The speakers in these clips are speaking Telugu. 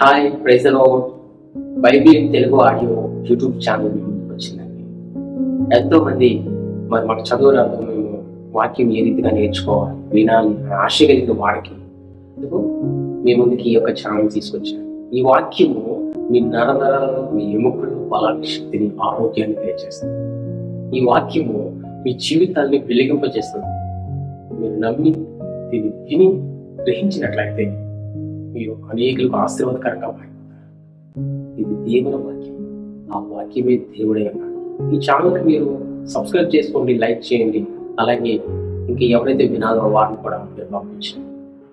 హాయ్ ప్రైజలో bible in Telugu audio YouTube channel ముందుకు వచ్చిందండి ఎంతో మంది మరి మాకు చదువు రాదు మేము వాక్యం ఏ రీతిగా నేర్చుకోవాలి వినాలి అనే ఆశ కలిగిన వాడికి అందుకు మీ ముందుకి ఈ యొక్క ఛానల్ తీసుకొచ్చాను ఈ వాక్యము మీ నరనరాలను మీ ఎముకలు బలాన్ని శక్తిని ఆరోగ్యాన్ని తెలియజేస్తుంది ఈ వాక్యము మీ జీవితాన్ని వెలిగింపజేస్తుంది మీరు నమ్మి దీన్ని విని గ్రహించినట్లయితే మీరు అనేకులకు ఆశీర్వాదకరంగా మారిపోతారు ఇది దేవుని వాక్యం ఆ వాక్యమే దేవుడే అన్నాడు ఈ ఛానల్ మీరు సబ్స్క్రైబ్ చేసుకోండి లైక్ చేయండి అలాగే ఇంకా ఎవరైతే వినాలో వారిని కూడా మీరు పంపించండి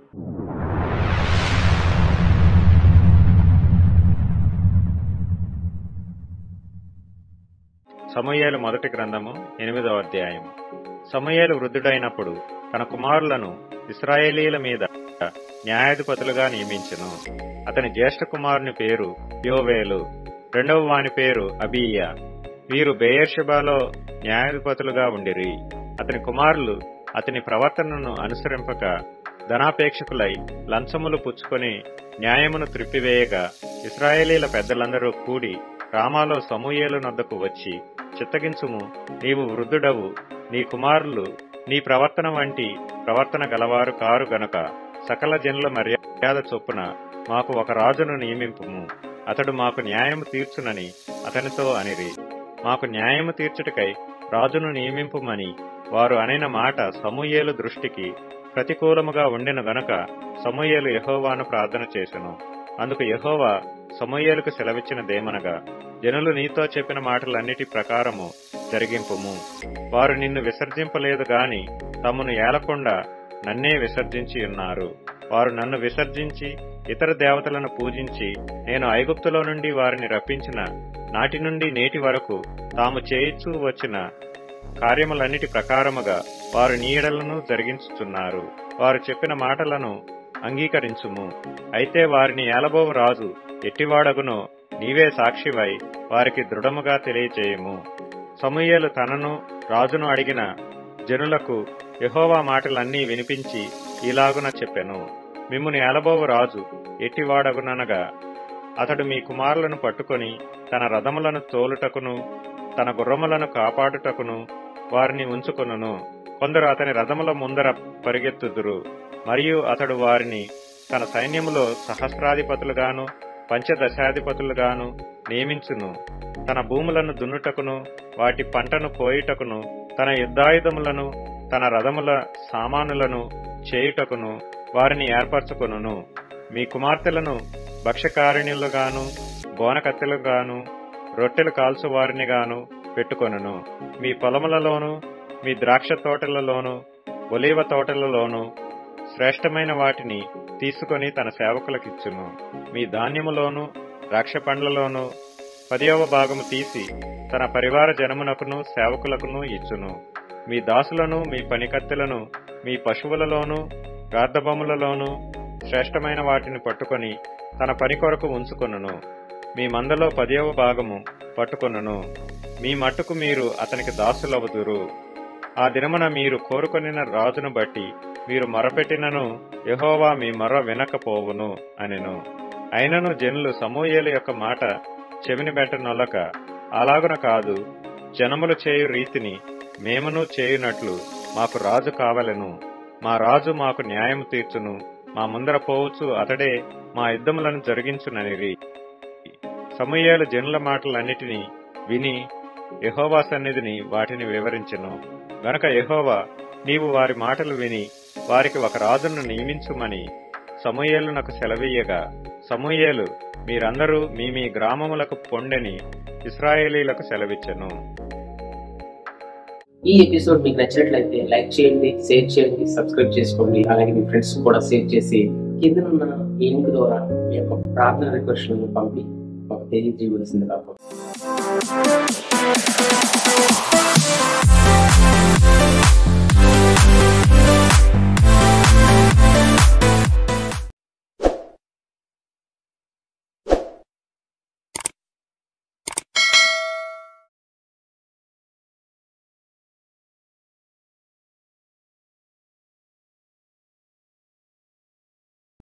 సమూయేలు మొదటి గ్రంథము ఎనిమిదవ అధ్యాయం సమూయేలు వృద్ధుడైనప్పుడు తన కుమారులను ఇస్రాయేలీల మీద న్యాయాధిపతులుగా నియమించెను అతని జ్యేష్ఠ కుమారుని పేరు యోవేలు రెండవ వాని పేరు అబీయ వీరు బెయర్షబాలో న్యాయాధిపతులుగా ఉండిరి అతని కుమారులు అతని ప్రవర్తనను అనుసరింపక ధనాపేక్షకులై లంచములు పుచ్చుకొని న్యాయమును త్రిప్పివేయగా ఇస్రాయేలీల పెద్దలందరూ కూడి రామాలో సమూయేలు నొద్దకు వచ్చి చిత్తగించుము నీవు వృద్ధుడవు నీ కుమారులు నీ ప్రవర్తన వంటి ప్రవర్తన గలవారు కారు గనుక సకల జనుల మర్యాద చొప్పున మాకు ఒక రాజును నియమింపుము అతడు మాకు న్యాయము తీర్చునని అతనితో అనిరి మాకు న్యాయము తీర్చుటకై రాజును నియమింపుమని వారు అనిన మాట సమూయేలు దృష్టికి ప్రతికూలముగా ఉండిన గనుక సమూయేలు యహోవాను ప్రార్థన చేసెను అందుకు యహోవా సమూయేలుకు సెలవిచ్చినదేమనగా జనులు నీతో చెప్పిన మాటలన్నిటి ప్రకారము జరిగింపుము వారు నిన్ను విసర్జింపలేదు గాని తమను ఏలకుండా నన్నే విసర్జించి ఉన్నారు వారు నన్ను విసర్జించి ఇతర దేవతలను పూజించి నేను ఐగుప్తులో నుండి వారిని రప్పించిన నాటి నుండి నేటి వరకు తాము చేయిచూ వచ్చిన కార్యములన్నిటి ప్రకారముగా వారు నీడలను జరిగించుచున్నారు వారు చెప్పిన మాటలను అంగీకరించుము అయితే వారిని ఏలబోవు రాజు ఎట్టివాడగునో నీవే సాక్షివై వారికి దృఢముగా తెలియచేయము సమూయేలు తనను రాజును అడిగిన జనులకు యహోవా మాటలన్నీ వినిపించి ఇలాగున చెప్పెను మిమ్ముని ఏలబోవు రాజు ఎట్టివాడగుననగా అతడు మీ కుమారులను పట్టుకొని తన రథములను తోలుటకును తన గుర్రములను కాపాడుటకును వారిని ఉంచుకొనును కొందరు అతని రథముల ముందర పరిగెత్తుదురు మరియు అతడు వారిని తన సైన్యములో సహస్రాధిపతులుగాను పంచదశాధిపతులుగాను నియమించును తన భూములను దున్నుటకును వాటి పంటను కోయుటకును తన యుద్ధాయుధములను తన రథముల సామానులను చేయుటకును వారిని ఏర్పరచుకొనును మీ కుమార్తెలను భక్ష్యకారిణులుగాను బోనకత్తెలుగాను రొట్టెలు కాల్చు వారిని గాను పెట్టుకొనును మీ పొలములలోను మీ ద్రాక్ష తోటలలోను ఒలీవ తోటలలోను శ్రేష్టమైన వాటిని తీసుకొని తన సేవకులకిచ్చును మీ ధాన్యములోను ద్రాక్ష పండ్లలోను పదియవ భాగము తీసి తన పరివార జనమునకును సేవకులకును ఇచ్చును మీ దాసులను మీ పనికత్తెలను మీ పశువులలోను గార్ధబొమ్మలలోను శ్రేష్టమైన వాటిని పట్టుకొని తన పని కొరకు ఉంచుకొనును మీ మందలో పదియవ భాగము పట్టుకొనును మీ మట్టుకు మీరు అతనికి దాసులవుదురు ఆ దినమున మీరు కోరుకొనిన రాజును బట్టి మీరు మొరపెట్టినను యహోవా మీ మొర వినకపోవును అనెను అయినను జనులు సమూయేలు యొక్క మాట చెవిని బెట్టనొల్లక అలాగున కాదు జనములు చేయు రీతిని మేమును చేయునట్లు మాకు రాజు కావలెను మా రాజు మాకు న్యాయం తీర్చును మా ముందర పోవచ్చు అతడే మా యుద్ధములను జరిగించుననిరి సమూయేలు జనుల మాటలన్నిటినీ విని యహోవా సన్నిధిని వాటిని వివరించెను గనక యహోవా నీవు వారి మాటలు విని వారికి ఒక రాజును నియమించుమని సమూయేలునకు సెలవీయగా సమూయేలు మీరందరూ మీ మీ గ్రామములకు పొండెని ఇస్రాయేలీలకు సెలవిచ్చెను ఈ ఎపిసోడ్ మీకు నచ్చినట్లయితే లైక్ చేయండి షేర్ చేయండి సబ్స్క్రైబ్ చేసుకోండి అలాగే మీ ఫ్రెండ్స్ కూడా షేర్ చేసి కింద ఉన్న ఈ లింక్ ద్వారా మీ యొక్క ప్రార్థన రిక్వెస్ట్ పంపి మాకు తెలియజేయవలసింది కాకపోతే